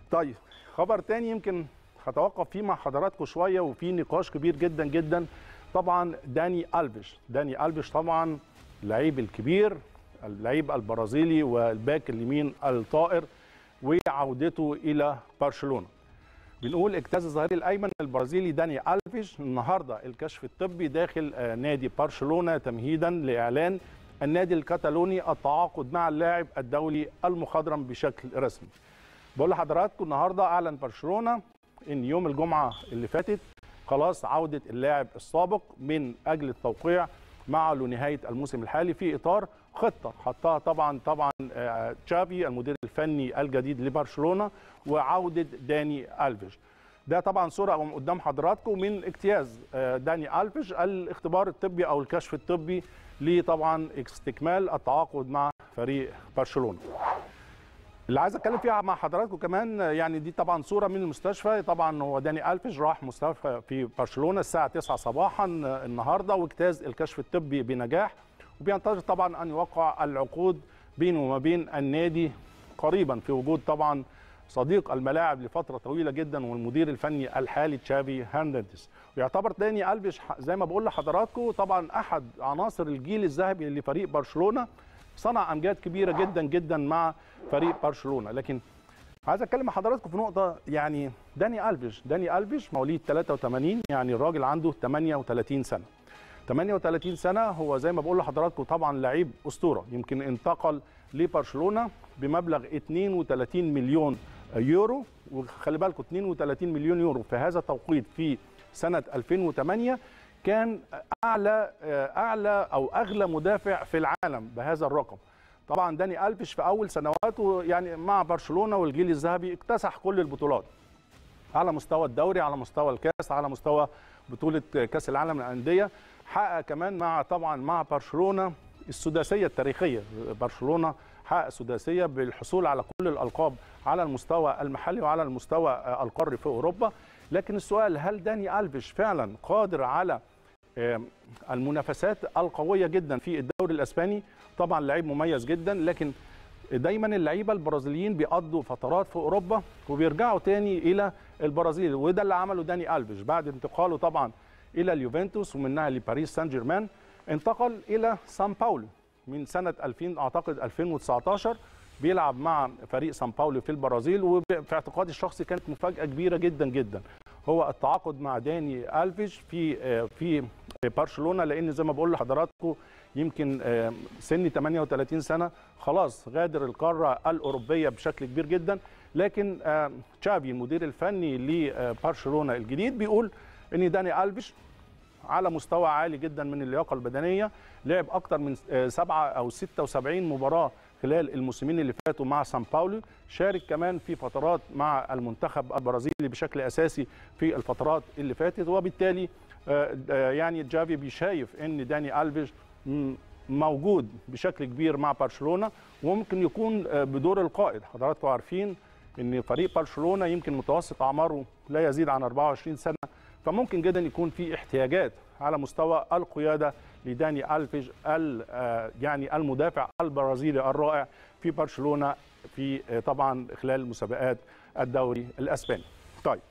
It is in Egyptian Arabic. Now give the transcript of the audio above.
طيب خبر تاني يمكن هتوقف فيه مع حضراتكم شويه وفي نقاش كبير جدا جدا طبعا داني الفيش داني الفيش طبعا اللعيب الكبير اللعيب البرازيلي والباك اليمين الطائر وعودته الى برشلونه بنقول اجتاز الظهير الايمن البرازيلي داني الفيش النهارده الكشف الطبي داخل آه، نادي برشلونه تمهيدا لاعلان النادي الكتالوني التعاقد مع اللاعب الدولي المخضرم بشكل رسمي بقول لحضراتكم النهارده اعلن برشلونه ان يوم الجمعه اللي فاتت خلاص عوده اللاعب السابق من اجل التوقيع معه لنهايه الموسم الحالي في اطار خطه حطها طبعا طبعا آه، تشافي المدير الفني الجديد لبرشلونه وعوده داني الفيش ده طبعا صوره قدام حضراتكم من اجتياز آه، داني الفيش الاختبار الطبي او الكشف الطبي لطبعا استكمال التعاقد مع فريق برشلونه اللي عايز اتكلم فيها مع حضراتكم كمان يعني دي طبعا صوره من المستشفى طبعا هو داني الفيش راح مستشفى في برشلونه الساعه 9 صباحا النهارده واجتاز الكشف الطبي بنجاح وبينتظر طبعا ان يوقع العقود بينه وما بين النادي قريبا في وجود طبعا صديق الملاعب لفتره طويله جدا والمدير الفني الحالي تشافي هرنانديز ويعتبر داني الفيش زي ما بقول لحضراتكم طبعا احد عناصر الجيل الذهبي لفريق برشلونه صنع امجاد كبيره جدا جدا مع فريق برشلونه لكن عايز اتكلم مع حضراتكم في نقطه يعني داني الفيش داني الفيش مواليد 83 يعني الراجل عنده 38 سنه 38 سنه هو زي ما بقول لحضراتكم طبعا لعيب اسطوره يمكن انتقل لبرشلونه بمبلغ 32 مليون يورو وخلي بالكم 32 مليون يورو في هذا التوقيت في سنه 2008 كان اعلى اعلى او اغلى مدافع في العالم بهذا الرقم طبعا داني الفيش في اول سنواته يعني مع برشلونه والجيل الذهبي اكتسح كل البطولات على مستوى الدوري على مستوى الكاس على مستوى بطوله كاس العالم للانديه حقق كمان مع طبعا مع برشلونه السداسيه التاريخيه برشلونه حقق سداسيه بالحصول على كل الالقاب على المستوى المحلي وعلى المستوى القاري في اوروبا لكن السؤال هل داني الفيش فعلا قادر على المنافسات القويه جدا في الدوري الاسباني طبعا لعيب مميز جدا لكن دايما اللعيبه البرازيليين بيقضوا فترات في اوروبا وبيرجعوا تاني الى البرازيل وده اللي عمله داني الفيش بعد انتقاله طبعا الى اليوفنتوس ومنها لباريس سان جيرمان انتقل الى سان باولو من سنه 2000 اعتقد 2019 بيلعب مع فريق سان باولو في البرازيل وفي اعتقادي الشخصي كانت مفاجاه كبيره جدا جدا هو التعاقد مع داني الفيش في في برشلونه لان زي ما بقول لحضراتكم يمكن سن 38 سنه خلاص غادر القاره الاوروبيه بشكل كبير جدا لكن تشافي المدير الفني لبرشلونه الجديد بيقول ان داني الفيش على مستوى عالي جدا من اللياقه البدنيه لعب اكثر من سبعة او 76 مباراه خلال الموسمين اللي فاتوا مع سان باولو شارك كمان في فترات مع المنتخب البرازيلي بشكل اساسي في الفترات اللي فاتت وبالتالي يعني جافي بيشايف ان داني الفيش موجود بشكل كبير مع برشلونه وممكن يكون بدور القائد حضراتكم عارفين ان فريق برشلونه يمكن متوسط اعماره لا يزيد عن 24 سنه فممكن جدا يكون في احتياجات على مستوى القياده لداني الفيج يعني المدافع البرازيلي الرائع في برشلونه في طبعا خلال مسابقات الدوري الاسباني. طيب